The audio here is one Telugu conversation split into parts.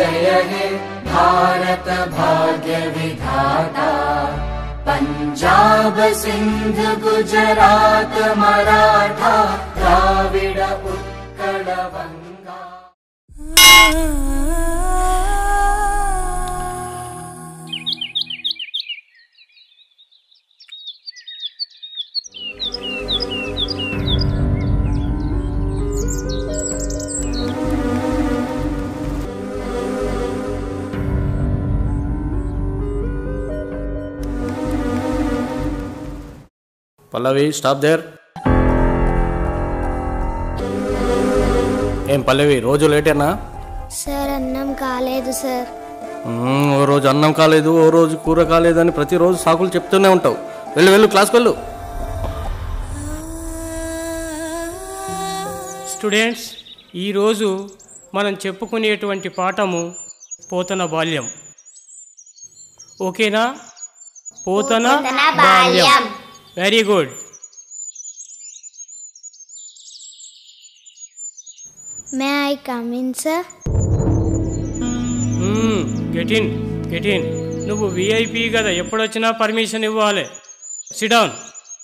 जय हे भारत भाग्य विधाता पञ्जाब सिन्ध गुजरात मराठा द्राविड उत्कल वङ्गा పల్లవి స్టాప్ దేర్ ఏం పల్లవి రోజు లేటేనా సార్ అన్నం కాలేదు సార్ మ్మ్, ఓ రోజు అన్నం కాలేదు ఓ రోజు కూర కాలేదు అని ప్రతిరోజు సాకులు చెప్తూనే ఉంటావు వెళ్ళు వెళ్ళు క్లాస్కి వెళ్ళు స్టూడెంట్స్ ఈరోజు మనం చెప్పుకునేటువంటి పాఠము పోతన బాల్యం ఓకేనా పోతన బాల్యం very good may I come in sir get in get in నువ్వు విఐపి కదా ఎప్పుడొచ్చినా పర్మిషన్ ఇవ్వాలి సిడౌన్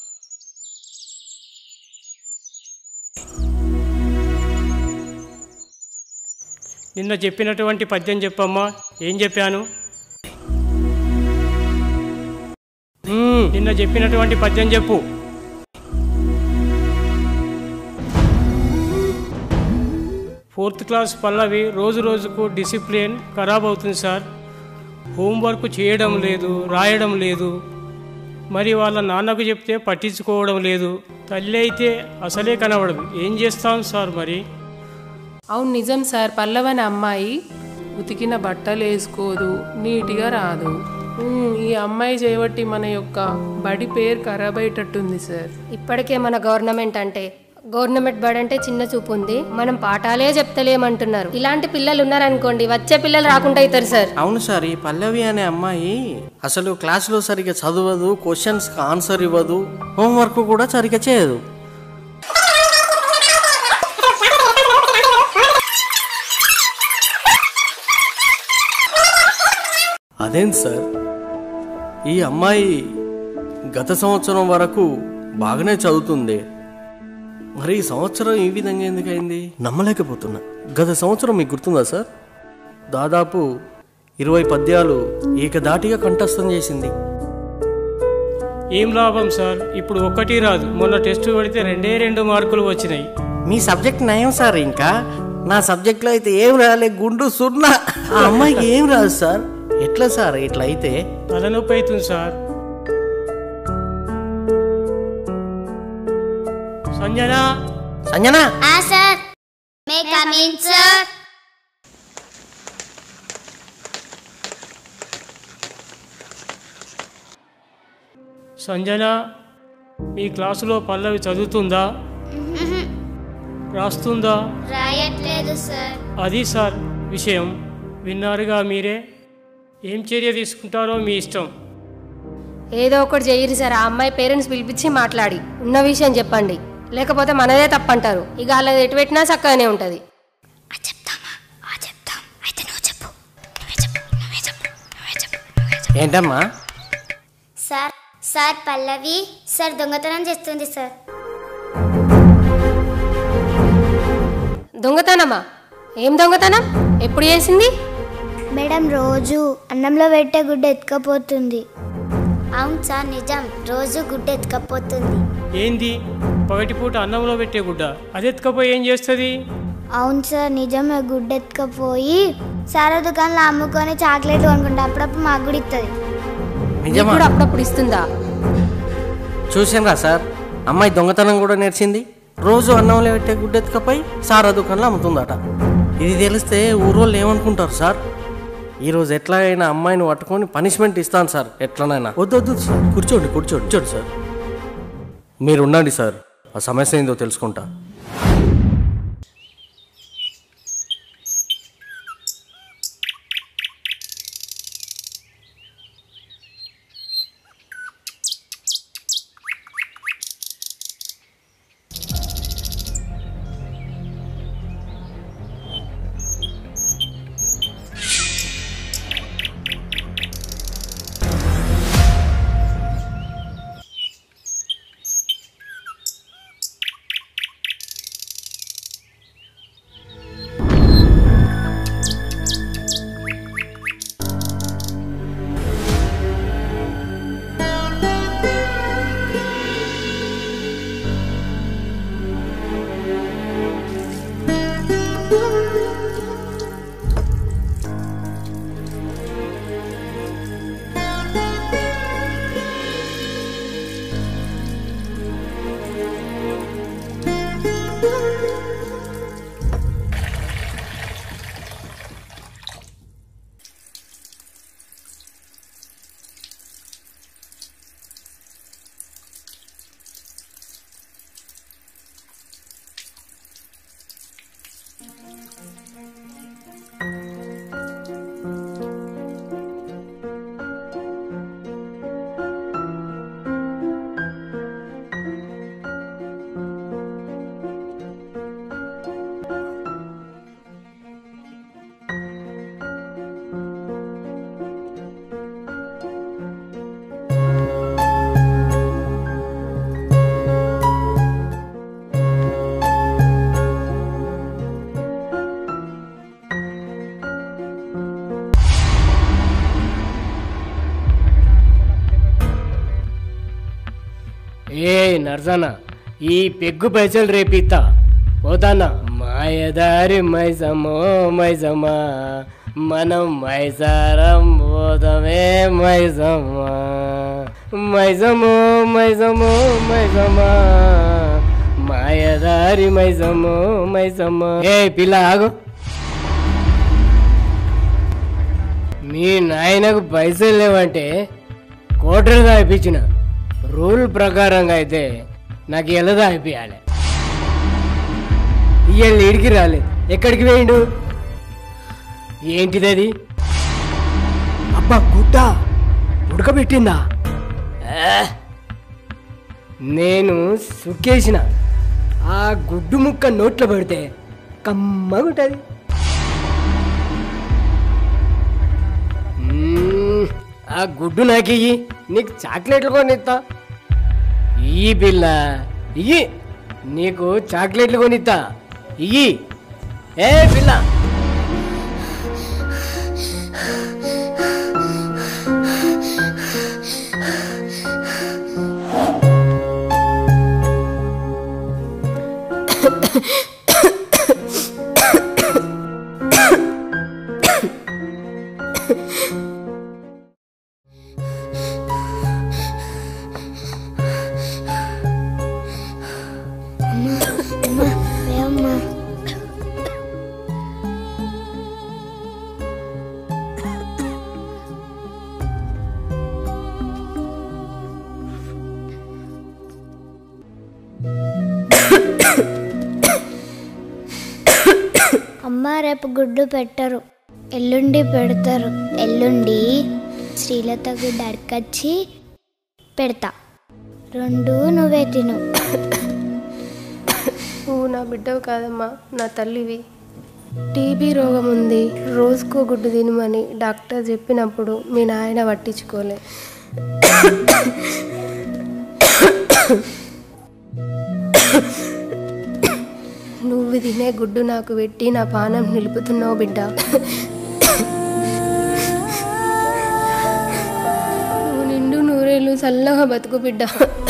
నిన్న చెప్పినటువంటి పద్యం చెప్పమ్మా ఏం చెప్పాను మ్మ్, నిన్న చెప్పినటువంటి పద్యం చెప్పు ఫోర్త్ క్లాస్ పల్లవి రోజు రోజుకు డిసిప్లిన్ ఖరాబ్ అవుతుంది సార్ హోంవర్క్ చేయడం లేదు రాయడం లేదు మరి వాళ్ళ నాన్నకు చెప్తే పట్టించుకోవడం లేదు తల్లి అయితే అసలే కనబడదు ఏం చేస్తాం సార్ మరి అవును నిజం సార్ పల్లవని అమ్మాయి ఉతికిన బట్టలు వేసుకోదు నీట్గా రాదు ఉమ్, ఈ అమ్మాయి చేయబట్టి మన యొక్క బడి పేరు ఖరాబ్ అయ్యేటట్టుంది సార్ ఇప్పటికే మన గవర్నమెంట్ అంటే గవర్నమెంట్ బడి అంటే చిన్న చూపు ఉంది మనం పాఠాలే చెప్తలేమంటున్నారు ఇలాంటి పిల్లలు ఉన్నారనుకోండి వచ్చే పిల్లలు రాకుండా అవుతారు సార్ అవును సార్ ఈ పల్లవి అనే అమ్మాయి అసలు క్లాస్లో సరిగ్గా చదవదు క్వశ్చన్స్కి ఆన్సర్ ఇవ్వదు హోంవర్క్ కూడా సరిగ్గా చేయదు అదేంటి సార్ ఈ అమ్మాయి గత సంవత్సరం వరకు బాగానే చదువుతుంది మరి ఈ సంవత్సరం ఈ విధంగా ఎందుకైంది నమ్మలేకపోతున్నా గత సంవత్సరం మీకు గుర్తుందా సార్ దాదాపు ఇరవై పద్యాలు ఏకదాటిగా కంఠస్థం చేసింది ఏం లాభం సార్ ఇప్పుడు ఒక్కటి రాదు మొన్న టెస్ట్ పెడితే రెండే రెండు మార్కులు వచ్చినాయి మీ సబ్జెక్ట్ నయం సార్ ఇంకా నా సబ్జెక్ట్లో అయితే ఏం రాలే గుండు సున్నా ఆ అమ్మాయికి ఏం రాదు సార్ ఎట్లా సార్ ఇట్లా అయితే తలనొప్పి అవుతుంది సార్ సంజన సంజనా ఆ sir may come in sir Sanjana మీ క్లాసులో పల్లవి చదువుతుందా రాస్తుందా రాయట్లేదు సార్ అది సార్ విషయం విన్నారుగా మీరే ఏం చర్య తీసుకుంటారో మీ ఇష్టం ఏదో ఒకటి చెయ్యరు సార్ ఆ అమ్మాయి పేరెంట్స్ పిలిపించి మాట్లాడి ఉన్న విషయం చెప్పండి లేకపోతే మనదే తప్పంటారు ఇక అలా ఎటు పెట్టినా చక్కగానే ఉంటుంది ఏంటమ్మా సార్ సార్ పల్లవి సార్ దొంగతనం చేస్తుంది సార్ దొంగతనమా ఏం దొంగతనం ఎప్పుడు చేసింది మేడం రోజు అన్నంలో పెట్టే గుడ్డ ఎత్తుకపోతుంది అవును సార్ నిజం రోజు గుడ్డ ఎత్తుకపోతుంది ఏంది పగటిపూట అన్నంలో పెట్టే గుడ్డ అది ఎత్తుకపోయి ఏం చేస్తుంది అవును సార్ నిజమే గుడ్డ ఎత్తుకపోయి సారా దుకాణంలో అమ్ముకొని చాక్లెట్ కొనుక్కుంటా అప్పుడప్పుడు మాకు కూడా ఇస్తుంది నీకు నిజమా కూడా అప్పుడప్పుడు ఇస్తుందా చూసిండ్రా సార్ అమ్మాయి దొంగతనం కూడా నేర్చింది రోజు అన్నంలో పెట్టే గుడ్డెత్తుకపోయి సారా దుకాణంలో అమ్ముతుందట ఇది తెలిస్తే ఊరోళ్ళు ఏమనుకుంటారు సార్ ఈరోజు ఎట్లాగైనా అమ్మాయిని పట్టుకొని పనిష్మెంట్ ఇస్తాను సార్ ఎట్లనైనా వద్దు వద్దు సార్ కూర్చోండి కూర్చోండి కూర్చోండి సార్ మీరు ఉండండి సార్ ఆ సమస్య ఏందో తెలుసుకుంటా ఏ నర్సన్న ఈ పెగ్గు పైసలు రేపిస్తా పోతానా మాయదారి మైసమో మైసమా మనం మైసారం పోదమే మైసమ్మా మైసమో మైసమో మైసమా మాయదారి మైసమో మైసమ్మా ఏ పిల్ల ఆగు మీ నాయనకు పైసలు లేవంటే కోటలు దాయిపించిన రూల్ ప్రకారంగా అయితే నాకు ఎలా దాయిపించాలి ఇవాళ ఇడికి రాలేదు ఎక్కడికి వేయండు ఏంటిది అది అబ్బా గుడ్డ ఉడకబెట్టిందా ఆ, నేను సుక్కేసిన ఆ గుడ్డు ముక్క నోట్లో పెడితే కమ్మగుంటది మ్మ్, ఆ గుడ్డు నాకు ఇయ్యి నీకు చాక్లెట్లు కొనిస్తా ఇయ్యి పిల్ల ఇయ్యి నీకు చాక్లెట్లు కొనిస్తా ఇయ్యి ఏ పిల్ల ఏమ్మా అమ్మ రేపు గుడ్డు పెట్టరు ఎల్లుండి పెడతారు ఎల్లుండి శ్రీలత గుడ్డు అడకచ్చి పెడతా రెండు నువ్వే తిను నువ్వు నా బిడ్డవు కాదమ్మా నా తల్లివి టీబీ రోగం ఉంది రోజుకో గుడ్డు తినమని డాక్టర్ చెప్పినప్పుడు మీ నాయన పట్టించుకోలే నువ్వు తినే గుడ్డు నాకు పెట్టి నా పానం నిలుపుతున్నావు బిడ్డ నువ్వు నిండు నూరేళ్ళు చల్లగా బతుకు బిడ్డ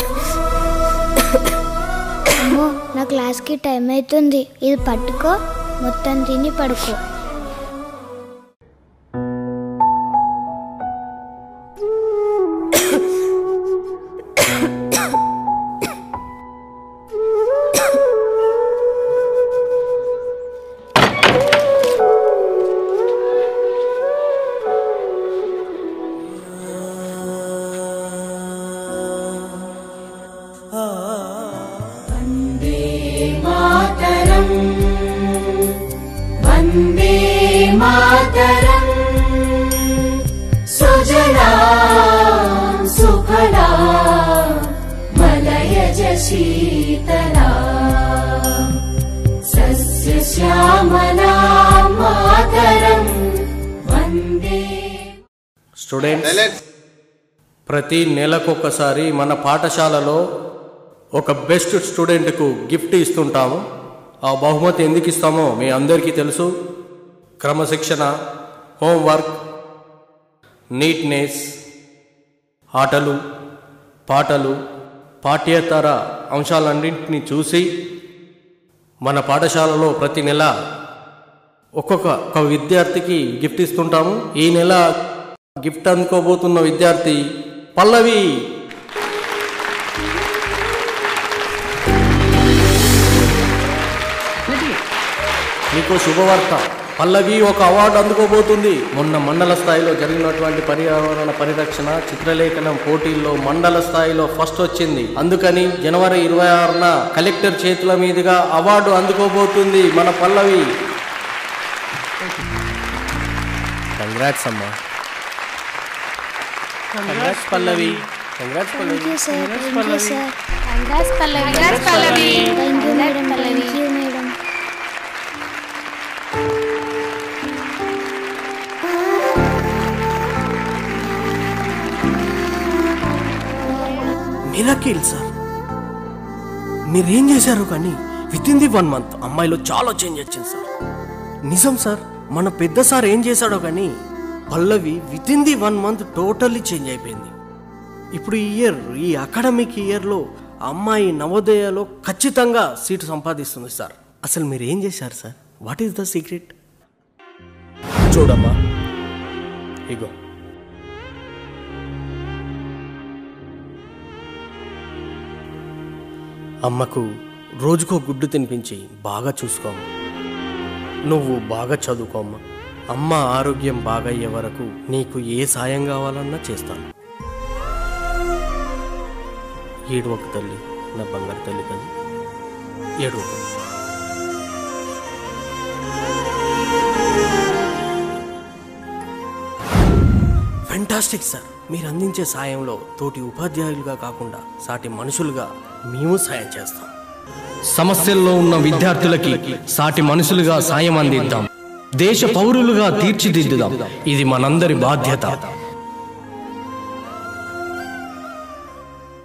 అమ్మో నా క్లాస్కి టైం అవుతుంది ఇది పట్టుకో మొత్తం తిని పడుకో मातरम् वन्दे मातरम् सुजला सुफला मलयज शीतला सस्यश्यामला मातरम् वन्दे స్టూడెంట్స్ ప్రతి నెలకొకసారి మన పాఠశాలలో ఒక బెస్ట్ స్టూడెంట్కు గిఫ్ట్ ఇస్తుంటాము ఆ బహుమతి ఎందుకు ఇస్తామో మీ అందరికీ తెలుసు క్రమశిక్షణ హోంవర్క్ నీట్నెస్ ఆటలు పాటలు పాఠ్యేతర అంశాలన్నింటినీ చూసి మన పాఠశాలలో ప్రతి నెల ఒక్కొక్క ఒక విద్యార్థికి గిఫ్ట్ ఇస్తుంటాము ఈ నెల గిఫ్ట్ అందుకోబోతున్న విద్యార్థి పల్లవి మీకు శుభవార్త పల్లవి ఒక అవార్డు అందుకోబోతుంది మొన్న మండల స్థాయిలో జరిగినటువంటి పర్యావరణ పరిరక్షణ చిత్రలేఖనం పోటీల్లో మండల స్థాయిలో ఫస్ట్ వచ్చింది అందుకని జనవరి ఇరవై ఆరున కలెక్టర్ చేతుల మీదుగా అవార్డు అందుకోబోతుంది మన పల్లవి కంగ్రాట్స్ అమ్మా congrats Pallavi congrats Pallavi thank you sir thank you sir congrats Pallavi thank you madam thank you madam miracle sir మీరేం చేశారు కానీ within the one month అమ్మాయిలో చాలా చేంజ్ వచ్చింది సార్ నిజం సార్ మన పెద్ద సార్ ఏం చేశాడో కానీ Pallavi within the one month totally change అయిపోయింది ఇప్పుడు ఈ ఇయర్ ఈ అకాడమిక్ ఇయర్లో ఆ అమ్మాయి నవోదయలో ఖచ్చితంగా సీటు సంపాదిస్తుంది సార్ అసలు మీరు ఏం చేశారు sir what is the secret చూడమ్మా ఇగో అమ్మకు రోజుకో గుడ్డు తినిపించి బాగా చూసుకోమ్మ నువ్వు బాగా చదువుకోమ్మా అమ్మ ఆరోగ్యం బాగయ్యే వరకు నీకు ఏ సాయం కావాలన్నా చేస్తాను ఏడు ఒక తల్లి నా బంగారు తల్లి కదా ఏడు ఒక ఫెంటాస్టిక్ సార్ మీరు అందించే సాయంలో తోటి ఉపాధ్యాయులుగా కాకుండా సాటి మనుషులుగా మేము సాయం చేస్తాం సమస్యల్లో ఉన్న విద్యార్థులకి సాటి మనుషులుగా సాయం అందిద్దాం దేశ పౌరులుగా తీర్చిదిద్దుదాం ఇది మనందరి బాధ్యత